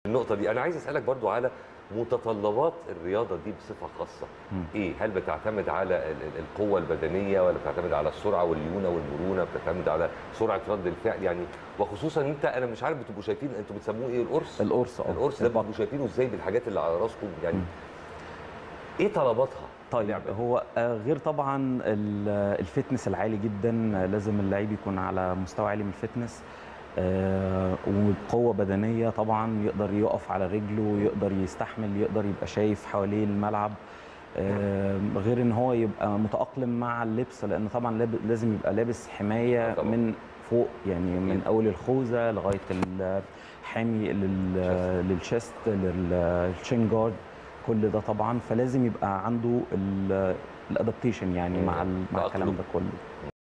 النقطه دي انا عايز اسالك برضو على متطلبات الرياضه دي بصفه خاصه مم. ايه هل بتعتمد على ال- ال- القوه البدنيه ولا بتعتمد على السرعه والليونه والمرونه بتعتمد على سرعه رد الفعل يعني وخصوصا ان انت انا مش عارف بتبقوا شايفين انتوا بتسموه ايه القرص القرص اه القرص ده البط. بتبقوا شايفينه ازاي بالحاجات اللي على راسكم يعني مم. ايه طلباتها طيب اللعبة؟ هو آه، غير طبعا ال- الفتنس العالي جدا آه، لازم اللعيب يكون على مستوى عالي من الفتنس آه، وقوة بدنية طبعا يقدر يقف على رجله يقدر يستحمل يقدر يبقى شايف حواليه الملعب آه، غير ان هو يبقى متأقلم مع اللبس لان طبعا لاب- لازم يبقى لابس حماية طبعاً. من فوق يعني من أكيد. اول الخوذة لغاية الحامي لل- للشست للشين جارد كل ده طبعا فلازم يبقى عنده الادابتيشن يعني مع ال- مع تأقلم. الكلام ده كله